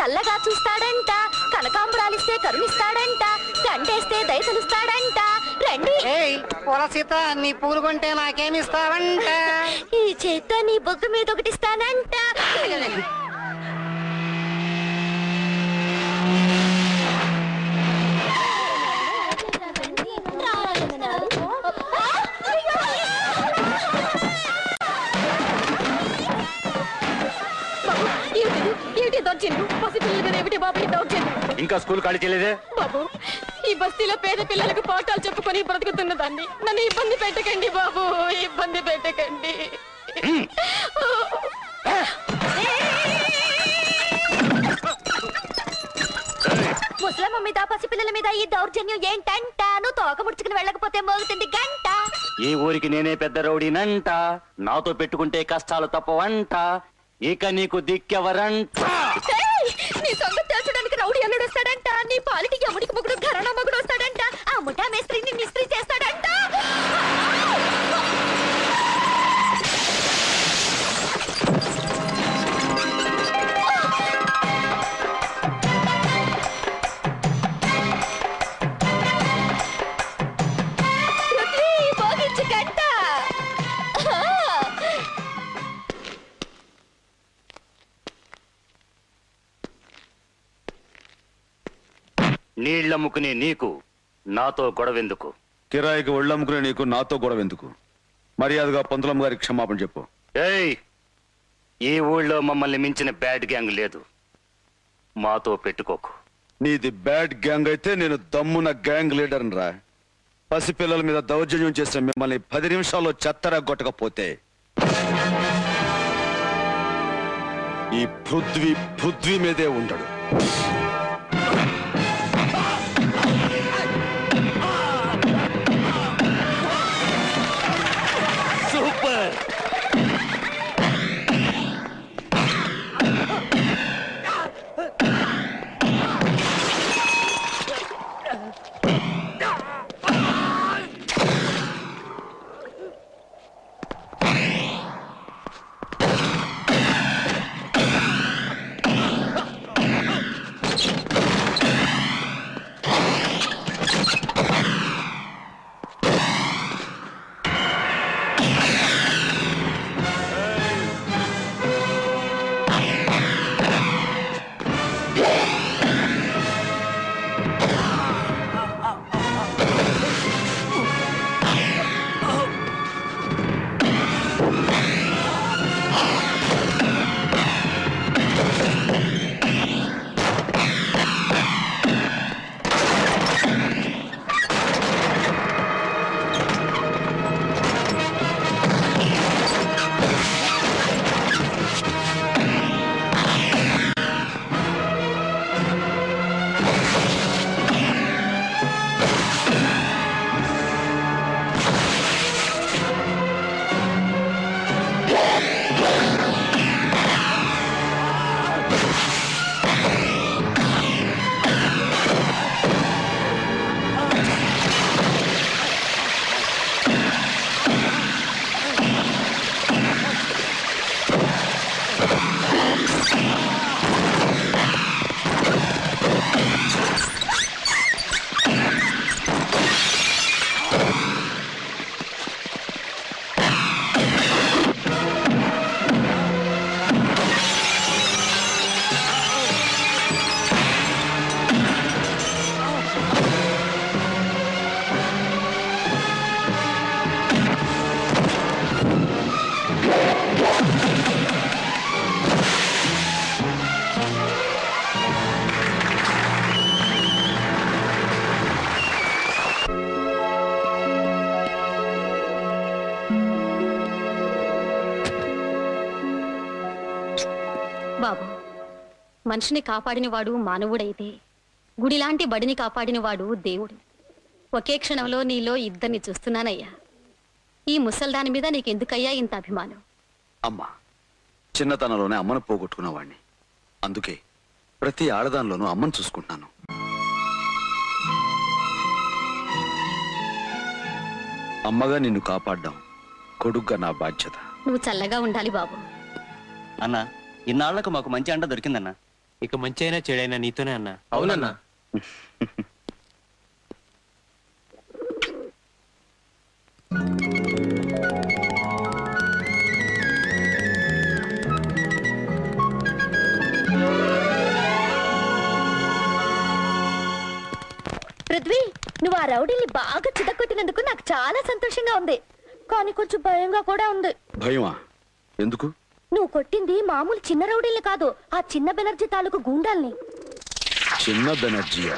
చల్లగా చూస్తాడంట కనకాంబరాలిస్తే కరుణిస్తాడంట దండేస్తే దయతలుస్తాడంట రండి ఏయ్ పులసిత నీ పూలు కొంటే నాకేమిస్తావంట ఈ చేత్తో నీ బొగ్గు మీద ఒకటిస్తానంట బాబు, ఏమిటిది? ఏమిటి దౌర్జన్యం పసిపిల్లల మీద ఏమిటి బాబు ఈ దౌర్జన్యం ఇంకా స్కూల్ ఖాళీ చేయలేదే బాబు ఈ బస్తీలో పేద పిల్లలకు పాఠాలు చెప్పుకొని బ్రతుకుతున్న దాన్ని నన్ను ఇబ్బంది పెట్టకండి బాబు ఇబ్బంది పెట్టకండి ముసలమ్మ మీద పసిపిల్లల మీద ఈ దౌర్జన్యం ఏంటంట నువ్వు తోక ముడుచుకుని వెళ్ళకపోతే మోగుతుంది గంట ఈ ఊరికి నేనే పెద్ద రౌడీనంట నాతో పెట్టుకుంటే కష్టాలు తప్పవంట ఇక నీకు దిక్కెవరంట ఏయ్! నీ సంగతి తెలుసడానికి రౌడీ అల్లుడు వస్తాడంట నీ పాలిటి యముడికి మొగుడు ఘరాణ మొగుడు వస్తాడంట ఆ ముఠా మేస్త్రిని మిస్త్రీ చేస్తాడంట పృథ్వీ, మోగించు గంట. ఆ! నీళ్ళమ్ముకునే నీకు నాతో గొడవెందుకు కిరాయికి ఒళ్ళమ్ముకునే నీకు నాతో గొడవ ఎందుకు మర్యాదగా పంతులమ్మ గారికి క్షమాపణ చెప్పు ఏయ్ ఈ ఊళ్ళో మమ్మల్ని మించిన బ్యాడ్ గ్యాంగ్ లేదు మాతో పెట్టుకోకు నీది బ్యాడ్ గ్యాంగ్ అయితే నేను దమ్మున గ్యాంగ్ లీడర్ రా పసిపిల్లల మీద దౌర్జన్యం చేసిన మిమ్మల్ని పది నిమిషాల్లో చెత్తర కొట్టకపోతే ఈ పృథ్వీ పృథ్వీ మీదే ఉండడు సూపర్ బాబు మనిషిని కాపాడినవాడు మానవుడైతే గుడిలాంటి బడిని కాపాడినవాడు దేవుడు ఒకే క్షణంలో నీలో ఇద్దరిని చూస్తున్నానయ్యా ఈ ముసల్దాని మీద నీకెందుకయ్యా ఇంత అభిమానం అమ్మ చిన్నతనంలోనే అమ్మను పోగొట్టుకున్నవాణ్ణి అందుకే ప్రతి ఆడదానిలోనూ అమ్మను చూసుకుంటున్నాను అమ్మగా నిన్ను కాపాడ్డాం కొడుగ్గా నా బాధ్యత నువ్వు చల్లగా ఉండాలి బాబు అన్న ఇన్నాళ్లకు మాకు మంచి అండ దొరికిందన్న ఇక మంచి అయినా చెడైనా నీతోనే అన్నా అవునన్నా పృథ్వీ నువ్వు ఆ రౌడీని బాగా చితకొట్టినందుకు నాకు చాలా సంతోషంగా ఉంది కానీ కొంచెం భయంగా కూడా ఉంది భయమా ఎందుకు నువ్వు కొట్టింది మామూలు చిన్న రౌడీల్ని కాదు ఆ చిన్న బెనర్జీ తాలూకు గూండాల్ని చిన్న బెనర్జీయా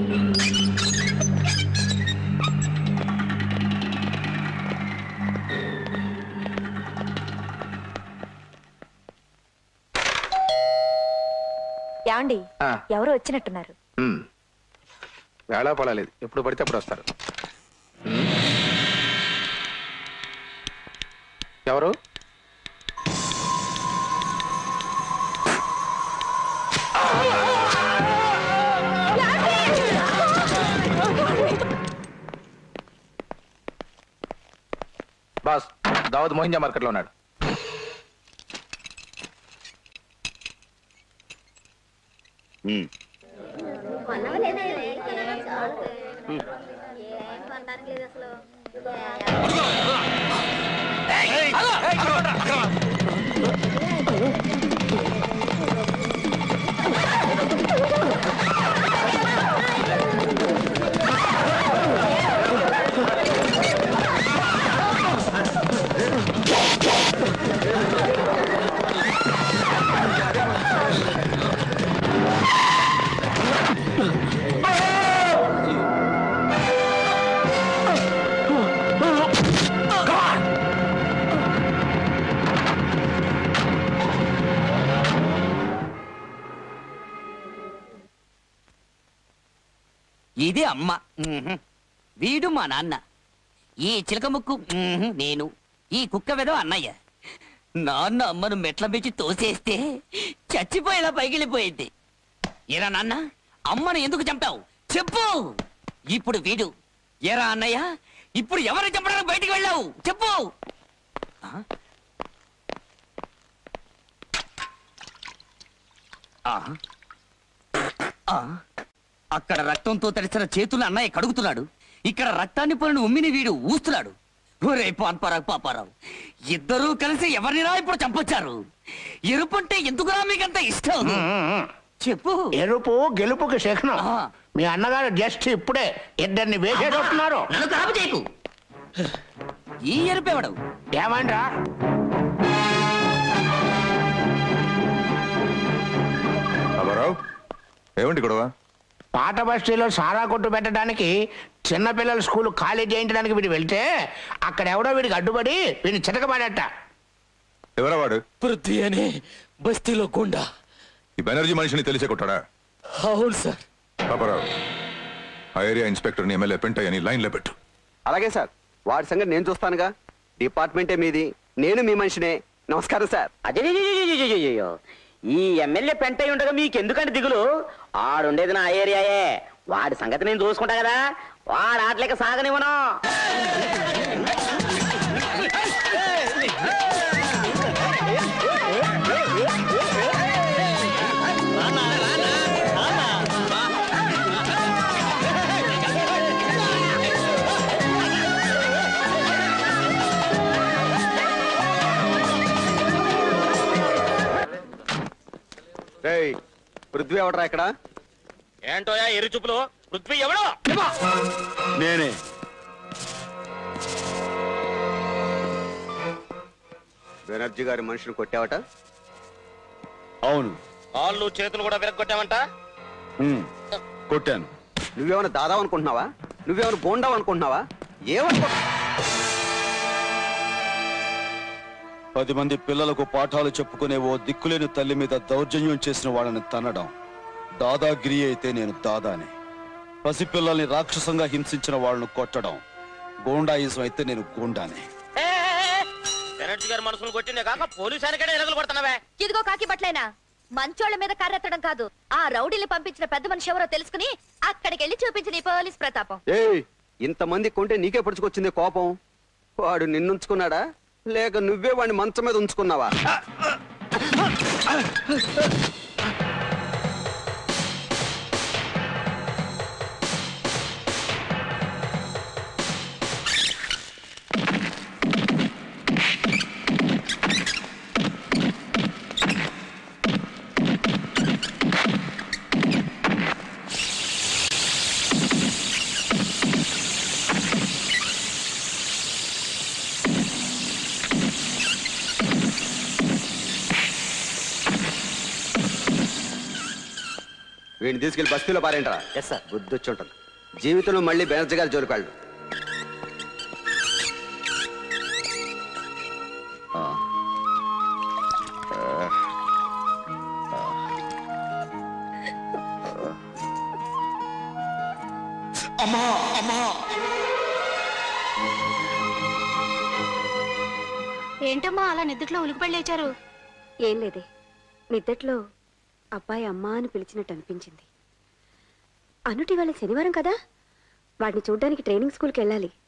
యాండి ఆ. ఎవరో వచ్చినట్టున్నారు ఉమ్. వేళా పడలేదు ఎప్పుడు పడితే అప్పుడు వస్తారు ఉమ్. ఎవరు బాస్ దావద్ మోహింజా మార్కెట్లో ఉన్నాడు ఉమ్. ఇది అమ్మ మ్మ్హ్. వీడు మా నాన్న ఈ చిలక ముక్కు మ్మ్హ్, నేను ఈ కుక్క వెదవ అన్నయ్య నాన్న అమ్మను మెట్ల పెంచి తోసేస్తే చచ్చిపోయేలా పైకిలిపోయింది ఎరా నాన్న అమ్మను ఎందుకు చంపావు చెప్పు ఇప్పుడు వీడు ఎరా అన్నయ్య ఇప్పుడు ఎవరు చంపడానికి బయటికి వెళ్ళావు చెప్పు ఆ? ఆ? ఆ? అక్కడ రక్తంతో తడిసిన చేతులు అన్నయ్య కడుగుతున్నాడు ఇక్కడ రక్తాన్ని పోలిన ఉమ్మిని వీడు ఊస్తున్నాడు ఒరే పాన్పరావు పాపారావు ఇద్దరూ కలిసి ఎవరినిరా ఇప్పుడు చంపొచ్చారు ఎరుపంటే ఎందుకురా మీకంత ఇష్టం చెప్పు ఎరుపు గెలుపుకి శిఖనం ఆ. మీ అన్నగారు జస్ట్ ఇప్పుడే ఇద్దరిని వేసేటట్టున్నారు నన్ను కాపు చేయకు ఈ ఎరుపెవడు ఏమండ్రా అబ్బారావు ఏమిటి గొడవ పాత బస్తీలో సారా కొట్టు పెట్టడానికి చిన్నపిల్లల స్కూల్ ఖాళీ చేయించడానికి వీడు వెళ్తే అక్కడ ఎవడో వీడికి అడ్డుపడి వీడిని చితకబడట ఎవరా వాడు పృథ్వీ అనే బస్తీలో గుండా ఈ బెనర్జీ మనిషిని తెలిసే కొట్టాడా అవును సార్ పాపారావు ఆ ఏరియా ఇన్స్పెక్టర్ని ఎమ్మెల్యే పెంటయ్యని లైన్లో పెట్టు అలాగే సార్ వాడి సంగతి నేను చూస్తానుగా డిపార్ట్మెంటే మీది నేను మీ మనిషినే నమస్కారం సార్ అయ్యో ఈ ఎమ్మెల్యే పెంటై ఉండగా మీకు ఎందుకంటే దిగులు ఆడుండేది నా ఏరియాయే వాడి సంగతి నేను చూసుకుంటా కదా వాడు ఆటలేక సాగనివ్వను రేయ్ పృథ్వీ ఎవడరా ఇక్కడ ఏంటోయా ఎరు చూపులు పృథ్వీ ఎవడో నేనే బెనర్జీ గారి మనిషిని కొట్టావట అవును కాళ్ళు చేతులు కూడా విరగొట్టామంట ఉమ్. కొట్టాను నువ్వేమైనా దాదావు అనుకుంటున్నావా నువ్వేమైనా బోండావు అనుకుంటున్నావా ఏమనుకో పది మంది పిల్లలకు పాఠాలు చెప్పుకునే ఓ దిక్కులేని తల్లి మీద దౌర్జన్యం చేసిన వాళ్ళని తన్నడం దాదాగిరి అయితే నేను దాదానే పసిపిల్లల్ని రాక్షసంగా హింసించిన వాళ్ళను కొట్టడం గోండాయిజం అయితే నేను గోండానే బెనర్జీ గారి మనసులు కొట్టిందే కాక పోలీసు ఆయనకడే ఎరగలు కొడుతున్నావే ఇదిగో కాకి బట్లైనా మంచోళ్ళ మీద కర్రెత్తడం కాదు ఆ రౌడీని పంపించిన పెద్ద మనిషి ఎవరో తెలుసుకుని అక్కడికి వెళ్ళి చూపించిన ఈ పోలీస్ ప్రతాపం ఏయ్ ఇంతమంది కొంటే నీకే పడుచుకొచ్చింది కోపం వాడు నిన్నుంచుకున్నాడా లేక నువ్వే వాడిని మంచం మీద ఉంచుకున్నావా వీడిని తీసుకెళ్లి బస్తీలో పారేంటరా ఎస్ సార్ బుద్ధి వచ్చి ఉంటుంది జీవితంలో మళ్ళీ బెనర్జీ గారి జోలికి వెళ్ళు ఆ. ఆ. అమ్మా అమ్మా ఏంటమ్మా అలా నిద్రలో ఉలికి లేచారు ఏం లేదే నిద్దట్లో అబ్బాయి అమ్మా అని పిలిచినట్టు అనిపించింది అనుటి వాళ్ళ శనివారం కదా వాడిని చూడ్డానికి ట్రైనింగ్ స్కూల్కి వెళ్ళాలి